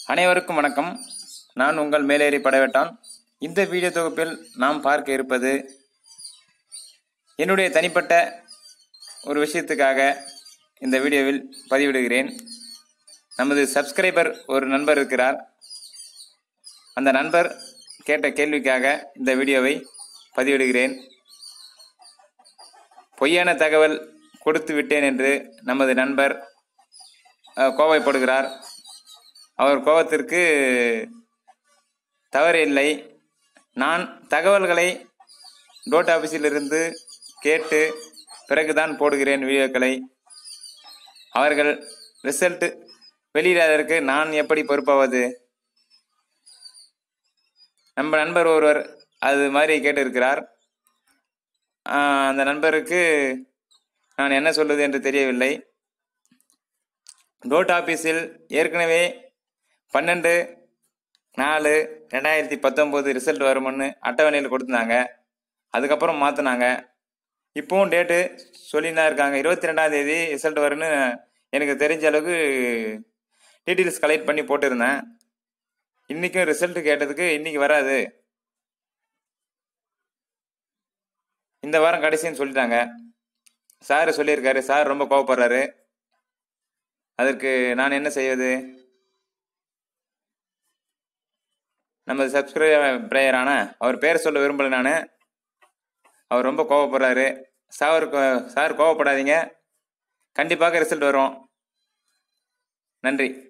அனைவருக்கும் வணக்கம் நான் உங்கள் மேலேறி படவேட்டான் இந்த வீடியோ தொகுப்பில் நாம் பார்க்க இருப்பது என்னுடைய தனிப்பட்ட ஒரு விஷயத்துக்காக இந்த வீடியோவில் பதிவிடுகிறேன் நமது சப்ஸ்கிரைபர் ஒரு நண்பர் இருக்கிறார் அந்த நண்பர் கேட்ட கேள்விக்காக இந்த வீடியோவை பதிவிடுகிறேன் பொய்யான தகவல் கொடுத்து விட்டேன் என்று நமது நண்பர் அஹ், கோபப்படுகிறார் அவர் கோபத்திற்கு தவறு இல்லை நான் தகவல்களை டோட் ஆஃபீஸிலிருந்து கேட்டு பிறகுதான் போடுகிறேன் வீடியோக்களை அவர்கள் ரிசல்ட் வெளியிடாததற்கு நான் எப்படி பொறுப்பாவது நம்ம நண்பர் ஒருவர் அது மாதிரி கேட்டிருக்கிறார் ஆஹ், அந்த நண்பருக்கு நான் என்ன சொல்வது என்று தெரியவில்லை டோட் ஆஃபீஸில் ஏற்கனவே பன்னெண்டு நாலு ரெண்டாயிரத்தி பத்தொம்போது ரிசல்ட் வரும்னு அட்டவணையில் கொடுத்துருந்தாங்க அதுக்கப்புறம் மாற்றினாங்க இப்போவும் டேட்டு சொல்லின்னு தான் இருக்காங்க இருபத்தி ரெண்டாம் தேதி ரிசல்ட் வரும்னு எனக்கு தெரிஞ்ச அளவுக்கு டீட்டெயில்ஸ் கலெக்ட் பண்ணி போட்டிருந்தேன் இன்றைக்கும் ரிசல்ட் கேட்டதுக்கு இன்னைக்கு வராது இந்த வாரம் கடைசின்னு சொல்லிட்டாங்க சார் சொல்லியிருக்காரு சார் ரொம்ப கோவப்படுறாரு அதற்கு நான் என்ன செய்வது நமது சப்ஸ்கிரைபரான அவர் பேர் சொல்ல விரும்பல நான் அவர் ரொம்ப கோவப்படுறாரு சார் கோ- சார் கோவப்படாதீங்க கண்டிப்பாக ரிசல்ட் வரும் நன்றி